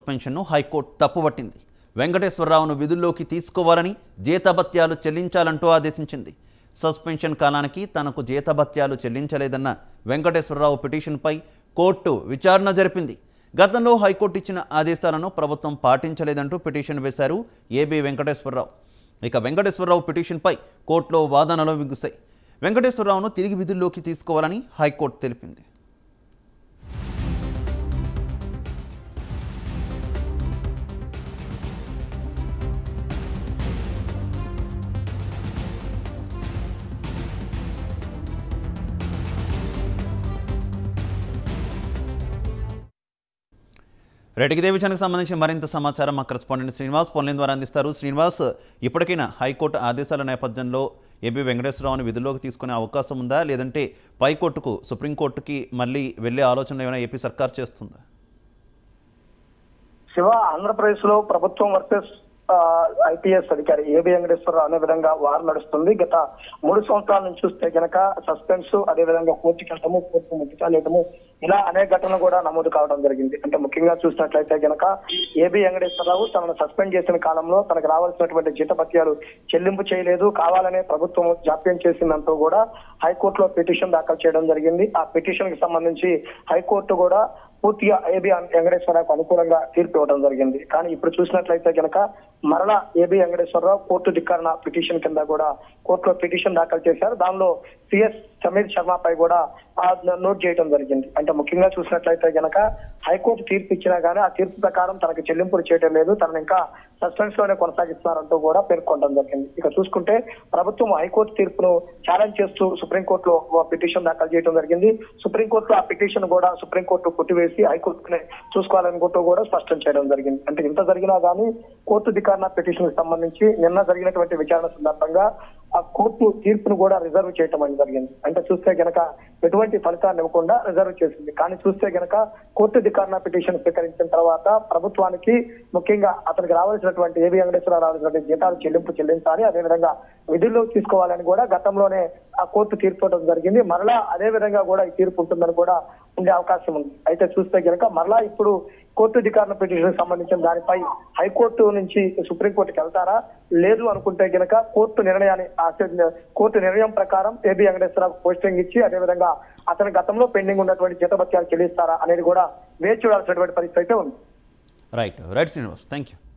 సస్పెన్షన్ను high court తప్పుపట్టింది వెంకటేశ్వరరావును విధుల్లోకి తీసుకోవాలని జీతభత్యాలు చెల్లించాలంటూ ఆదేశించింది సస్పెన్షన్ కాలానికి తనకు జీతభత్యాలు చెల్లించలేదన్న వెంకటేశ్వరరావు పిటిషన్పై కోర్టు విచారణ జరిపింది గతంలో హైకోర్టు ఇచ్చిన ఆదేశాలను ప్రభుత్వం పాటించలేదంటూ పిటిషన్ వేశారు ఏబి వెంకటేశ్వరరావు ఇక వెంకటేశ్వరరావు పిటిషన్పై కోర్టులో వాదనలు విగుస్తాయి వెంకటేశ్వరరావును తిరిగి విధుల్లోకి తీసుకోవాలని హైకోర్టు తెలిపింది రైట్ ఇదే విషయానికి సంబంధించి మరింత సమాచారం మా కరెస్పాండెంట్ శ్రీనివాస్ ఫోన్లైన్ ద్వారా అందిస్తారు శ్రీనివాస్ ఇప్పటికైనా హైకోర్టు ఆదేశాల నేపథ్యంలో ఏబీ వెంకటేశ్వరరావుని విధుల్లోకి తీసుకునే అవకాశం ఉందా లేదంటే పైకోర్టుకు సుప్రీంకోర్టుకి మళ్ళీ వెళ్ళే ఆలోచనలు ఏమైనా ఏపీ సర్కార్ చేస్తుందా శివ ఆంధ్రప్రదేశ్ లో ప్రభుత్వం వర్సెస్ ఐపీఎస్ అధికారి ఏబి వెంకటేశ్వరరావు అనే విధంగా వారు నడుస్తుంది గత మూడు సంవత్సరాల నుంచి చూస్తే గనక సస్పెన్స్ అదే విధంగా కోర్టుకి వెళ్ళటము కోర్టు ముట్టిచాలేయటము ఇలా అనేక ఘటనలు కూడా నమోదు కావడం జరిగింది అంటే ముఖ్యంగా చూసినట్లయితే గనక ఏబి వెంకటేశ్వరరావు తనను సస్పెండ్ చేసిన కాలంలో తనకు రావాల్సినటువంటి జీతభత్యాలు చెల్లింపు చేయలేదు కావాలనే ప్రభుత్వం జాప్యం చేసిందంటూ కూడా హైకోర్టులో పిటిషన్ దాఖలు చేయడం జరిగింది ఆ పిటిషన్ కి సంబంధించి హైకోర్టు కూడా పూర్తిగా ఏబి వెంకటేశ్వరరావుకు అనుకూలంగా తీర్పు ఇవ్వడం జరిగింది కానీ ఇప్పుడు చూసినట్లయితే గనక మరలా ఏబి వెంకటేశ్వరరావు కోర్టు ధిక్కరణ పిటిషన్ కింద కూడా కోర్టులో పిటిషన్ దాఖలు చేశారు దానిలో సిఎస్ సమీర్ శర్మపై కూడా ఆ నోట్ చేయడం జరిగింది అంటే ముఖ్యంగా చూసినట్లయితే గనక హైకోర్టు తీర్పు ఇచ్చినా గానీ ఆ తీర్పు ప్రకారం తనకు చెల్లింపులు చేయడం లేదు తనను ఇంకా సస్పెన్స్ లోనే కొనసాగిస్తున్నారంటూ కూడా పేర్కొనడం జరిగింది ఇక చూసుకుంటే ప్రభుత్వం హైకోర్టు తీర్పును ఛాలెంజ్ చేస్తూ సుప్రీంకోర్టులో పిటిషన్ దాఖలు చేయడం జరిగింది సుప్రీంకోర్టులో ఆ పిటిషన్ కూడా సుప్రీంకోర్టు కొట్టివేసి హైకోర్టునే చూసుకోవాలనుకుంటూ కూడా స్పష్టం చేయడం జరిగింది అంటే ఇంత జరిగినా గానీ కోర్టు ధికారణ పిటిషన్ కి సంబంధించి నిన్న జరిగినటువంటి విచారణ సందర్భంగా ఆ కోర్టు తీర్పును కూడా రిజర్వ్ చేయటం అనేది జరిగింది అంటే చూస్తే గనక ఎటువంటి ఫలితాన్ని ఇవ్వకుండా రిజర్వ్ చేసింది కానీ చూస్తే గనక కోర్టు ధికారణ పిటిషన్ స్వీకరించిన తర్వాత ప్రభుత్వానికి ముఖ్యంగా అతనికి రావాల్సినటువంటి ఏబి వెంకటేశ్వరరావు రావాల్సినటువంటి జీతాలు చెల్లింపు చెల్లించాలి అదేవిధంగా విధుల్లోకి తీసుకోవాలని కూడా గతంలోనే ఆ కోర్టు తీర్పు ఇవ్వడం జరిగింది మరలా అదే విధంగా కూడా ఈ తీర్పు ఉంటుందని కూడా ఉండే అవకాశం ఉంది అయితే చూస్తే గనక మరలా ఇప్పుడు కోర్టు అధికారుల పిటిషన్ సంబంధించిన దానిపై హైకోర్టు నుంచి సుప్రీంకోర్టుకి వెళ్తారా లేదు అనుకుంటే గనక కోర్టు నిర్ణయాన్ని ఆచరణ- కోర్టు నిర్ణయం ప్రకారం ఏబి వెంకటేశ్వరరావు పోస్టింగ్ ఇచ్చి అదేవిధంగా అతని గతంలో పెండింగ్ ఉన్నటువంటి జీతభత్యాలు చెల్లిస్తారా అనేది కూడా వేచి చూడాల్సినటువంటి పరిస్థితి అయితే ఉంది right right Srinivas thank you